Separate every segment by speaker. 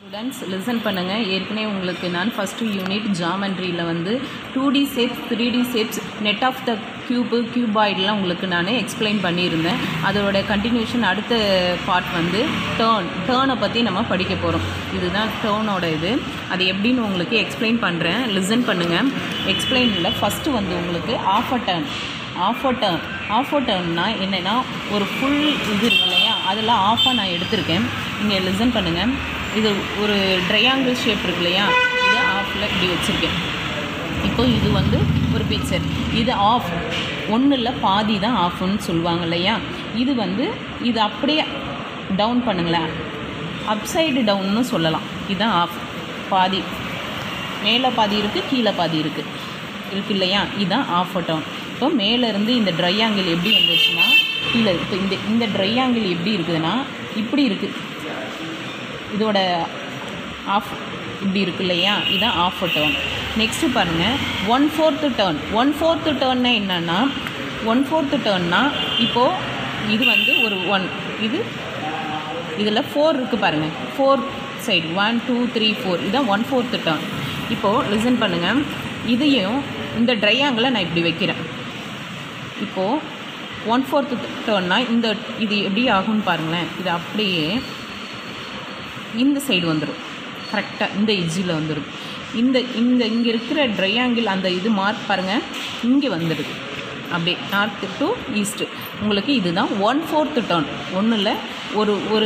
Speaker 1: students listen பண்ணுங்கள் ஏற்கனவே உங்களுக்கு நான் ஃபஸ்ட்டு யூனிட் ஜாமெண்ட்ரியில் வந்து two D shapes three D shapes net of the cube க்யூபாய்டெலாம் உங்களுக்கு நான் எக்ஸ்பிளைன் பண்ணியிருந்தேன் அதோட கண்டினியூஷன் அடுத்த பார்ட் வந்து டேர்ன் டேர்னை பற்றி நம்ம படிக்க போகிறோம் இதுதான் டேர்னோட இது அது எப்படின்னு உங்களுக்கு எக்ஸ்பிளைன் பண்ணுறேன் லிசன் பண்ணுங்கள் எக்ஸ்பிளைனில் ஃபஸ்ட்டு வந்து உங்களுக்கு half a turn half a turn half a டேர்ன்னா என்னென்னா ஒரு ஃபுல் இது இருக்கு இல்லையா அதில் ஆஃபாக நான் எடுத்திருக்கேன் இங்கே லிசன் பண்ணுங்கள் இது ஒரு ட்ரையாங்கிள் ஷேப் இருக்கு இல்லையா இது ஆஃபில் இப்படி வச்சுருக்கேன் இப்போ இது வந்து ஒரு பிக்சர் இது ஆஃப் ஒன்றில் பாதி தான் ஆஃப்னு சொல்லுவாங்க இல்லையா இது வந்து இது அப்படியே டவுன் பண்ணுங்களேன் அப்சைடு டவுன்னு சொல்லலாம் இதுதான் ஆஃப் பாதி மேலே பாதி இருக்குது கீழே பாதி இருக்குது இருக்கு இல்லையா இதுதான் ஆஃப் டவுன் இப்போ மேலேருந்து இந்த ட்ரை ஆங்கிள் எப்படி வந்துச்சுன்னா கீழே இப்போ இந்த இந்த ட்ரை ஆங்கிள் எப்படி இருக்குதுன்னா இப்படி இருக்குது இதோட ஆஃப் இப்படி இருக்கு இல்லையா இதுதான் ஆஃப் டேர்ன் நெக்ஸ்ட்டு பாருங்கள் one fourth turn one fourth டேர்ன்னா என்னென்னா ஒன் ஃபோர்த்து டேர்ன்னா இப்போது இது வந்து ஒரு ஒன் இது இதில் ஃபோர் இருக்குது பாருங்கள் four side one two three four இதுதான் ஒன் ஃபோர்த்து டேர்ன் இப்போது லிசன் பண்ணுங்கள் இதையும் இந்த ட்ரையாங்கிளை நான் இப்படி வைக்கிறேன் இப்போது ஒன் ஃபோர்த்து டேர்ன்னா இந்த இது எப்படி ஆகும்னு பாருங்களேன் இது அப்படியே இந்த சைடு வந்துடும் கரெக்டாக இந்த எஜ்ஜில் வந்துடும் இந்த இந்த இங்கே இருக்கிற ட்ரையாங்கிள் அந்த இது மார்க் பாருங்கள் இங்கே வந்துடுது அப்படியே நார்த்து டு ஈஸ்ட்டு உங்களுக்கு இதுதான் ஒன் ஃபோர்த்து டேர்ன் ஒன்றில் ஒரு ஒரு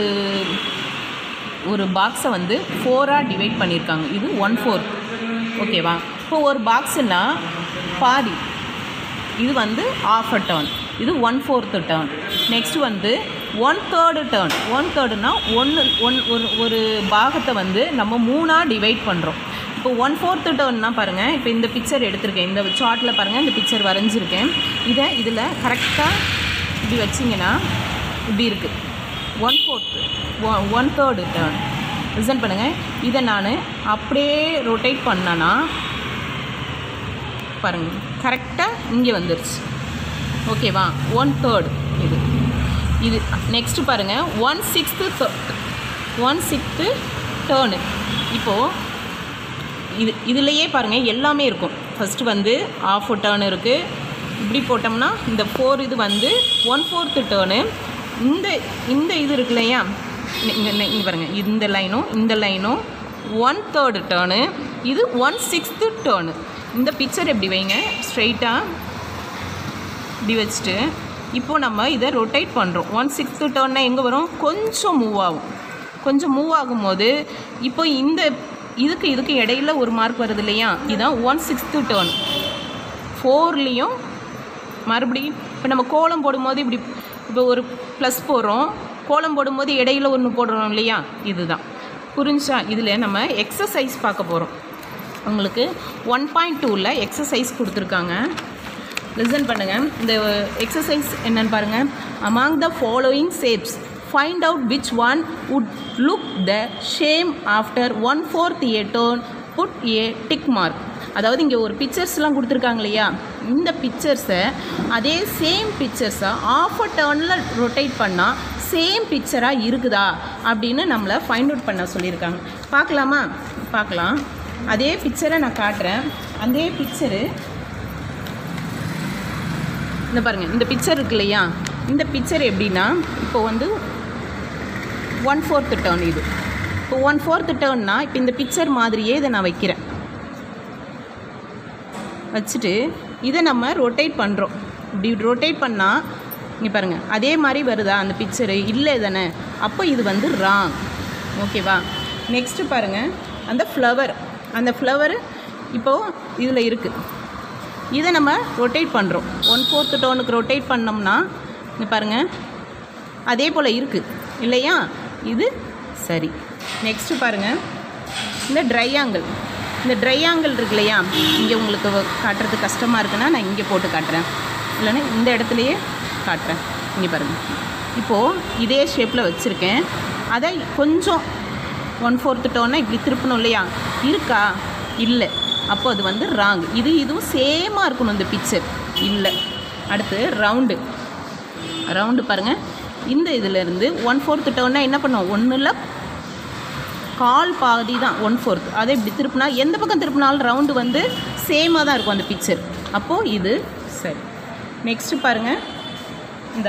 Speaker 1: ஒரு பாக்ஸை வந்து ஃபோராக டிவைட் பண்ணியிருக்காங்க இது ஒன் ஃபோர்த் ஓகேவா இப்போ ஒரு பாக்ஸுனால் பாதி இது வந்து ஆஃப் அ டேர்ன் இது ஒன் ஃபோர்த்து டேர்ன் நெக்ஸ்ட் வந்து ஒன் தேர்டு டேர்ன் ஒன் தேர்டுனா ஒன்று ஒன் ஒரு ஒரு பாகத்தை வந்து நம்ம மூணாக டிவைட் பண்ணுறோம் இப்போ ஒன் ஃபோர்த்து டேர்ன்னா பாருங்கள் இப்போ இந்த பிக்சர் எடுத்திருக்கேன் இந்த சார்ட்டில் பாருங்கள் இந்த பிக்சர் வரைஞ்சிருக்கேன் இதை இதில் கரெக்டாக இப்படி வச்சிங்கன்னா இப்படி இருக்குது one fourth one third turn listen பண்ணுங்கள் இதை நான் அப்படியே ரொட்டேட் பண்ணேன்னா பாருங்கள் கரெக்டாக இங்கே வந்துருச்சு ஓகேவா ஒன் தேர்ட் இது இது நெக்ஸ்ட்டு பாருங்கள் one sixth one sixth turn இப்போது இது இதுலேயே பாருங்கள் எல்லாமே இருக்கும் ஃபஸ்ட்டு வந்து ஆஃப் டேர்ன் இருக்குது இப்படி போட்டோம்னா இந்த ஃபோர் இது வந்து ஒன் ஃபோர்த்து டேர்னு இந்த இந்த இது இருக்கு இல்லையா இங்கே இங்கே பாருங்கள் இந்த லைனும் இந்த லைனும் ஒன் தேர்டு டேர்னு இது ஒன் சிக்ஸ்த்து டேர்னு இந்த பிக்சர் எப்படி வைங்க ஸ்ட்ரைட்டாக இப்படி வச்சுட்டு இப்போது நம்ம இதை ரொட்டேட் பண்ணுறோம் ஒன் சிக்ஸ்த்து டேர்ன்னா எங்கே வரும் கொஞ்சம் மூவ் ஆகும் கொஞ்சம் மூவ் ஆகும்போது இப்போ இந்த இதுக்கு இதுக்கு இடையில ஒரு மார்க் வருது இல்லையா இதுதான் ஒன் சிக்ஸ்த்து டேர்ன் ஃபோர்லேயும் மறுபடியும் இப்போ நம்ம கோலம் போடும்போது இப்படி இப்போ ஒரு ப்ளஸ் போடுறோம் கோலம் போடும்போது இடையில ஒன்று போடுறோம் இல்லையா இதுதான் புரிஞ்சா இதில் நம்ம எக்ஸசைஸ் பார்க்க போகிறோம் உங்களுக்கு ஒன் பாயிண்ட் டூவில் எக்ஸசைஸ் கொடுத்துருக்காங்க லிசன் பண்ணுங்கள் இந்த எக்ஸசைஸ் என்னன்னு பாருங்கள் among the following shapes find out which one would look the same after one fourth a turn put a tick mark அதாவது இங்கே ஒரு பிக்சர்ஸ்லாம் கொடுத்துருக்காங்க இல்லையா இந்த பிக்சர்ஸை அதே சேம் பிக்சர்ஸை ஆஃப் அ டேர்னில் ரொட்டேட் பண்ணால் சேம் பிக்சராக இருக்குதா அப்படின்னு நம்மளை ஃபைண்ட் அவுட் பண்ண சொல்லியிருக்காங்க பார்க்கலாமா பார்க்கலாம் அதே பிக்சரை நான் காட்டுறேன் அதே பிக்சரு இந்த பாருங்கள் இந்த பிக்சர் இருக்கு இல்லையா இந்த பிக்சர் எப்படின்னா இப்போ வந்து ஒன் ஃபோர்த்து டேர்ன் இது இப்போ ஒன் ஃபோர்த்து டேர்ன்னா இப்போ இந்த பிக்சர் மாதிரியே இதை நான் வைக்கிறேன் வச்சுட்டு இதை நம்ம ரொட்டேட் பண்ணுறோம் இப்படி ரொட்டேட் பண்ணால் இங்கே பாருங்கள் அதே மாதிரி வருதா அந்த பிக்சரு இல்லை தானே அப்போ இது வந்து ராங் ஓகேவா நெக்ஸ்ட்டு பாருங்கள் அந்த ஃப்ளவர் அந்த ஃப்ளவர் இப்போது இதில் இருக்குது இதை நம்ம ரொட்டேட் பண்ணுறோம் ஒன் ஃபோர்த்து டோனுக்கு ரொட்டேட் பண்ணோம்னா இங்கே பாருங்கள் அதே போல் இருக்குது இல்லையா இது சரி நெக்ஸ்ட்டு பாருங்கள் இந்த ட்ரையாங்கிள் இந்த ட்ரையாங்கிள் இருக்கு இல்லையா இங்கே உங்களுக்கு காட்டுறது கஷ்டமாக இருக்குன்னா நான் இங்கே போட்டு காட்டுறேன் இல்லைன்னா இந்த இடத்துலையே காட்டுறேன் இங்கே பாருங்கள் இப்போது இதே ஷேப்பில் வச்சுருக்கேன் அதை கொஞ்சம் ஒன் ஃபோர்த்து டோனை இப்படி திருப்பணும் இல்லையா இருக்கா இல்லை அப்போ அது வந்து ராங் இது இதுவும் சேமாக இருக்கணும் இந்த பிக்சர் இல்லை அடுத்து ரவுண்டு ரவுண்டு பாருங்கள் இந்த இதிலேருந்து ஒன் ஃபோர்த்து டேர்னா என்ன பண்ணுவோம் ஒன்றில் கால் பாதி தான் ஒன் ஃபோர்த் அதை இப்படி திருப்பினா எந்த பக்கம் திருப்பினாலும் ரவுண்டு வந்து சேமாக தான் இருக்கும் அந்த பிக்சர் அப்போது இது சரி நெக்ஸ்ட்டு பாருங்கள் இந்த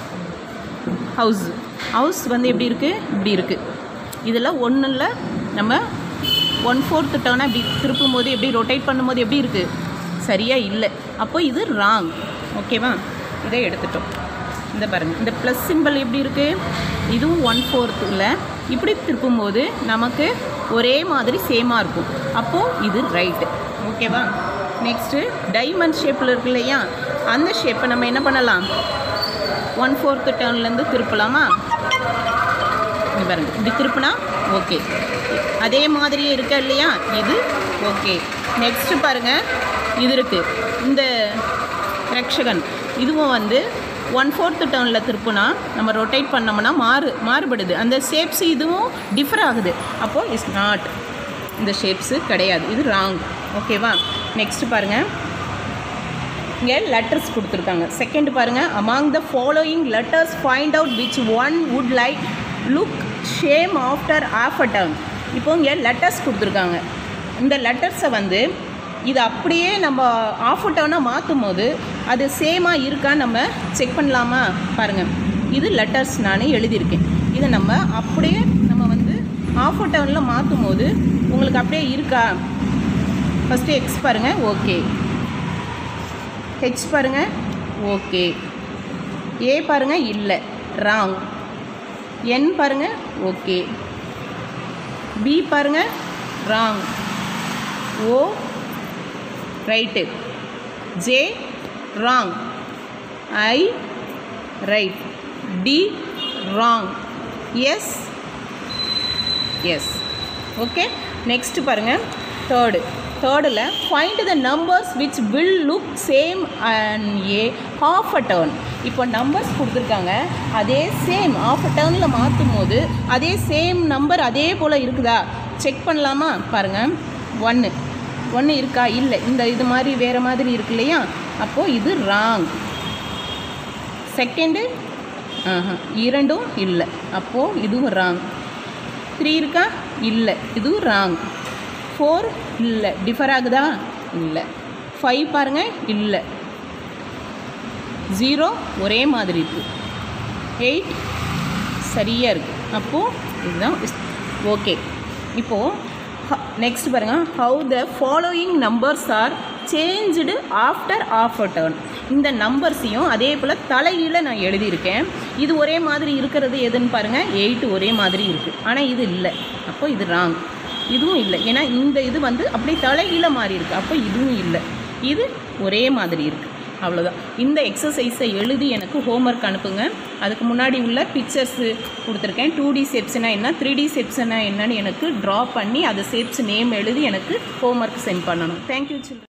Speaker 1: ஹவுஸ் ஹவுஸ் வந்து எப்படி இருக்குது இப்படி இருக்குது இதில் ஒன்றும் இல்லை நம்ம ஒன் ஃபோர்த்து டேர்னாக இப்படி திருப்பும் போது எப்படி ரொட்டேட் பண்ணும்போது எப்படி இருக்குது சரியாக இல்லை அப்போ இது ராங் ஓகேவா இதை எடுத்துட்டோம் இந்த பாருங்கள் இந்த ப்ளஸ் சிம்பிள் எப்படி இருக்குது இதுவும் ஒன் ஃபோர்த்தில் இப்படி திருப்பும்போது நமக்கு ஒரே மாதிரி சேமாக இருக்கும் அப்போது இது ரைட்டு ஓகேவா நெக்ஸ்ட்டு டைமண்ட் ஷேப்பில் இருக்கு இல்லையா அந்த ஷேப்பை நம்ம என்ன பண்ணலாம் ஒன் ஃபோர்த்து டேர்ன்லேருந்து திருப்பலாமா இங்க பாருங்க இப்படி திருப்பினா ஓகே அதே மாதிரியே இருக்கா இல்லையா இது ஓகே நெக்ஸ்ட்டு பாருங்க இது இருக்குது இந்த ரக்ஷகன் இதுவும் வந்து ஒன் ஃபோர்த்து டேர்னில் திருப்புனா நம்ம ரொட்டேட் பண்ணோம்னா மாறு மாறுபடுது அந்த ஷேப்ஸ் இதுவும் டிஃபர் ஆகுது அப்போது இஸ் நாட் இந்த ஷேப்ஸு கிடையாது இது ராங் ஓகேவா நெக்ஸ்ட்டு பாருங்கள் இங்கே லெட்டர்ஸ் கொடுத்துருக்காங்க செகண்ட் பாருங்கள் among the following letters find out which one would like look same after half a turn இப்போ இங்கே லெட்டர்ஸ் கொடுத்துருக்காங்க இந்த லெட்டர்ஸை வந்து இது அப்படியே நம்ம ஆஃப் அ டர்னாக மாற்றும் போது அது சேமாக இருக்கான்னு நம்ம செக் பண்ணலாமா பாருங்கள் இது லெட்டர்ஸ் நான் எழுதியிருக்கேன் இதை நம்ம அப்படியே நம்ம வந்து ஆஃப் அ டர்னில் மாற்றும் போது உங்களுக்கு அப்படியே இருக்கா ஃபஸ்ட்டு எக்ஸ் பாருங்கள் ஓகே ஹெச் பாருங்க ஓகே ஏ பாருங்க இல்லை ராங் என் பாருங்க ஓகே பி பாருங்க wrong O right J wrong I right T wrong S S okay next பாருங்கள் தேர்டு தேர்டில் find the numbers which will look same and a half a turn இப்போ numbers கொடுத்துருக்காங்க அதே same half அ டேர்னில் மாற்றும் போது அதே same number அதே போல் இருக்குதா செக் பண்ணலாமா பாருங்கள் ஒன்று ஒன்று இருக்கா இல்லை இந்த இது மாதிரி வேறு மாதிரி இருக்கு இல்லையா அப்போது இது ராங் செகண்டு ஆஹா இரண்டும் இல்லை அப்போது இதுவும் ராங் த்ரீ இருக்கா இல்லை இதுவும் ராங் ஃபோர் இல்லை டிஃபர் ஆகுதா இல்லை ஃபைவ் பாருங்கள் இல்லை ஜீரோ ஒரே மாதிரி இருக்குது எயிட் சரியாக இருக்குது அப்போது இதுதான் ஓகே இப்போது நெக்ஸ்ட் பாருங்கள் how the following numbers are changed after half a turn இந்த நம்பர்ஸையும் அதே போல் தலைகீழ நான் எழுதியிருக்கேன் இது ஒரே மாதிரி இருக்கிறது எதுன்னு பாருங்கள் எயிட் ஒரே மாதிரி இருக்குது ஆனால் இது இல்லை அப்போ இது ராங் இதுவும் இல்லை ஏன்னா இந்த இது வந்து அப்படியே தலைகீழ மாறி இருக்குது அப்போ இதுவும் இல்லை இது ஒரே மாதிரி இருக்குது அவ்வளோதான் இந்த எக்ஸசைஸை எழுதி எனக்கு ஹோம்ஒர்க் அனுப்புங்க அதுக்கு முன்னாடி உள்ள பிக்சர்ஸு கொடுத்துருக்கேன் டூ டி ஷேப்ஸ்னால் என்ன த்ரீ டி ஷேப்ஸ்னால் என்னன்னு எனக்கு ட்ரா பண்ணி அதை ஷேப்ஸ் நேம் எழுதி எனக்கு ஹோம்ஒர்க் சென்ட் பண்ணணும் தேங்க்யூ சில்ட்ரன்